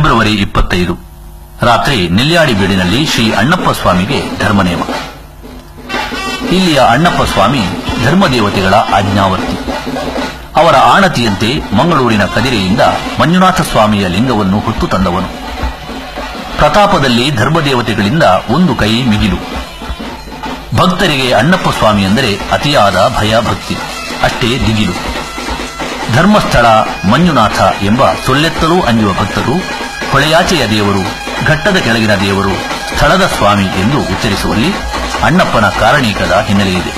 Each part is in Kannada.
ಫೆಬ್ರವರಿ ಇಪ್ಪತ್ತೈದು ರಾತ್ರಿ ನೆಲ್ಯಾಡಿ ಬೀಡಿನಲ್ಲಿ ಶ್ರೀ ಅಣ್ಣಪ್ಪ ಸ್ವಾಮಿಗೆ ಧರ್ಮನೇಮ ಇಲ್ಲಿಯ ಅಣ್ಣಪ್ಪ ಸ್ವಾಮಿ ಧರ್ಮದೇವತೆಗಳ ಆಜ್ಞಾವರ್ತಿ ಅವರ ಆಣತಿಯಂತೆ ಮಂಗಳೂರಿನ ಕದಿರೆಯಿಂದ ಮಂಜುನಾಥ ಸ್ವಾಮಿಯ ಲಿಂಗವನ್ನು ಹೊತ್ತು ತಂದವನು ಪ್ರತಾಪದಲ್ಲಿ ಧರ್ಮದೇವತೆಗಳಿಂದ ಒಂದು ಕೈ ಮಿಗಿಲು ಭಕ್ತರಿಗೆ ಅಣ್ಣಪ್ಪ ಸ್ವಾಮಿ ಎಂದರೆ ಅತಿಯಾದ ಭಯ ಭಕ್ತಿ ಅಷ್ಟೇ ದಿಗಿಲು ಧರ್ಮಸ್ಥಳ ಮಂಜುನಾಥ ಎಂಬ ಸೊಲ್ಲೆತ್ತಲೂ ಅಂಜುವ ಭಕ್ತರು ಹೊಳೆಯಾಚೆಯ ದೇವರು ಘಟ್ಟದ ಕೆಳಗಿನ ದೇವರು ಸ್ಥಳದ ಸ್ವಾಮಿ ಎಂದು ಉಚ್ಚರಿಸುವಲ್ಲಿ ಅಣ್ಣಪ್ಪನ ಕಾರಣೀಕದ ಹಿನ್ನೆಲೆಯಿದೆ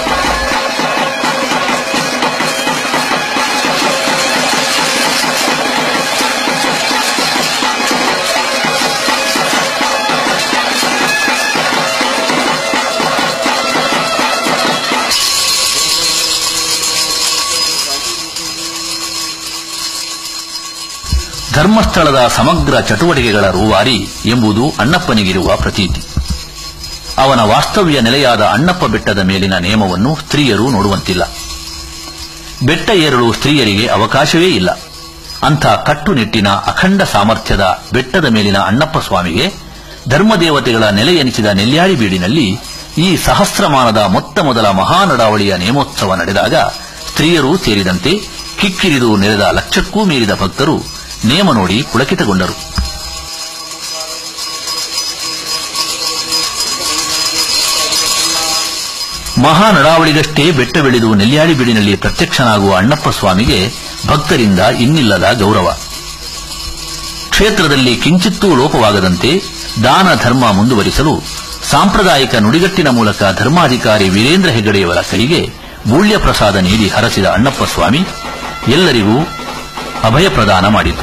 ಧರ್ಮಸ್ಥಳದ ಸಮಗ್ರ ಚಟುವಟಿಕೆಗಳ ರೂವಾರಿ ಎಂಬುದು ಅಣ್ಣಪ್ಪನಿಗಿರುವ ಪ್ರತೀತಿ ಅವನ ವಾಸ್ತವ್ಯ ನೆಲೆಯಾದ ಅಣ್ಣಪ್ಪ ಬೆಟ್ಟದ ಮೇಲಿನ ನೇಮವನ್ನು ಸ್ತ್ರೀಯರು ನೋಡುವಂತಿಲ್ಲ ಬೆಟ್ಟ ಏರಲು ಸ್ತ್ರೀಯರಿಗೆ ಅವಕಾಶವೇ ಇಲ್ಲ ಅಂಥ ಕಟ್ಟುನಿಟ್ಟಿನ ಅಖಂಡ ಸಾಮರ್ಥ್ಯದ ಬೆಟ್ಟದ ಮೇಲಿನ ಅಣ್ಣಪ್ಪ ಸ್ವಾಮಿಗೆ ಧರ್ಮದೇವತೆಗಳ ನೆಲೆ ಎನಿಸಿದ ನೆಲ್ಯಾಳಿ ಬೀಡಿನಲ್ಲಿ ಈ ಸಹಸ್ರಮಾನದ ಮೊತ್ತ ಮೊದಲ ಮಹಾನಡಾವಳಿಯ ನೇಮೋತ್ಸವ ನಡೆದಾಗ ಸ್ತ್ರೀಯರೂ ಸೇರಿದಂತೆ ಕಿಕ್ಕಿರಿದು ನೆರೆದ ಲಕ್ಷಕ್ಕೂ ಮೀರಿದ ಭಕ್ತರು ನೇಮ ನೋಡಿ ಪುಳಕಿತಗೊಂಡರು ಮಹಾನಡಾವಳಿಗಷ್ಟೇ ಬೆಟ್ಟವೆಳೆದು ನೆಲ್ಯಾಳಿ ಬೀಡಿನಲ್ಲಿ ಪ್ರತ್ಯಕ್ಷನಾಗುವ ಅಣ್ಣಪ್ಪ ಸ್ವಾಮಿಗೆ ಭಕ್ತರಿಂದ ಇನ್ನಿಲ್ಲದ ಗೌರವ ಕ್ಷೇತ್ರದಲ್ಲಿ ಕಿಂಚಿತ್ತೂ ಲೋಪವಾಗದಂತೆ ದಾನ ಧರ್ಮ ಮುಂದುವರಿಸಲು ಸಾಂಪ್ರದಾಯಿಕ ನುಡಿಗಟ್ಟಿನ ಮೂಲಕ ಧರ್ಮಾಧಿಕಾರಿ ವೀರೇಂದ್ರ ಹೆಗಡೆಯವರ ಕೈಗೆ ಗೂಳ್ಯ ಪ್ರಸಾದ ನೀಡಿ ಹರಸಿದ ಅಣ್ಣಪ್ಪ ಸ್ವಾಮಿ ಎಲ್ಲರಿಗೂ ಅಭಯ ಪ್ರದಾನ ಮಾಡಿತು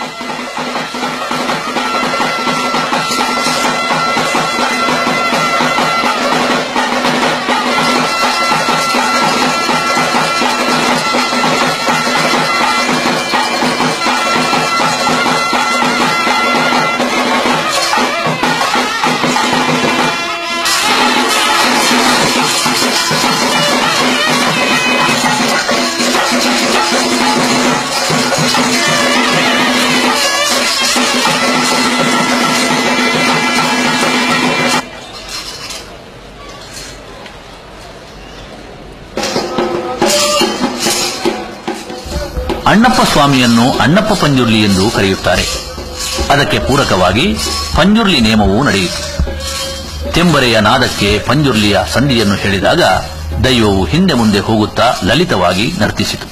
ಅಣ್ಣಪ್ಪ ಸ್ವಾಮಿಯನ್ನು ಅಣ್ಣಪ್ಪ ಪಂಜುರ್ಲಿ ಎಂದು ಕರೆಯುತ್ತಾರೆ ಅದಕ್ಕೆ ಪೂರಕವಾಗಿ ಪಂಜುರ್ಲಿ ನೇಮವೂ ನಡೆಯಿತು ತೆಂಬರೆಯ ನಾದಕ್ಕೆ ಪಂಜುರ್ಲಿಯ ಸಂಧಿಯನ್ನು ಹೇಳಿದಾಗ ದೈವವು ಹಿಂದೆ ಮುಂದೆ ಹೋಗುತ್ತಾ ಲಲಿತವಾಗಿ ನರ್ತಿಸಿತು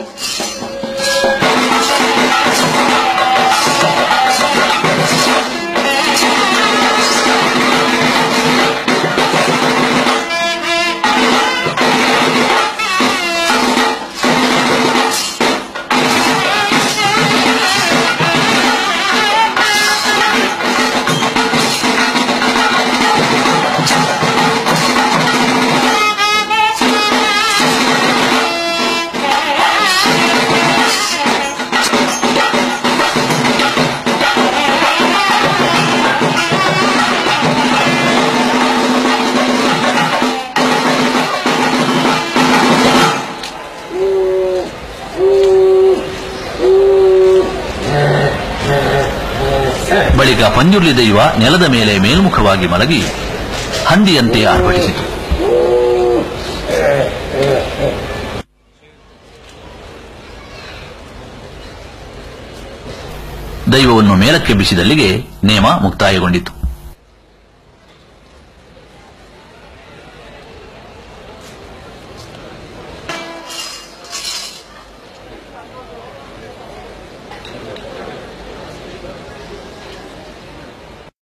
ಬಳಿಕ ಪಂಜುರ್ಲಿ ದೈವ ನೆಲದ ಮೇಲೆ ಮೇಲ್ಮುಖವಾಗಿ ಮಲಗಿ ಹಂದಿಯಂತೆ ಆರ್ಭಟಿಸಿತು ದೈವವನ್ನು ಮೇಲಕ್ಕೆ ಬಿಸಿದಲ್ಲಿಗೆ ನೇಮ ಮುಕ್ತಾಯಗೊಂಡಿತು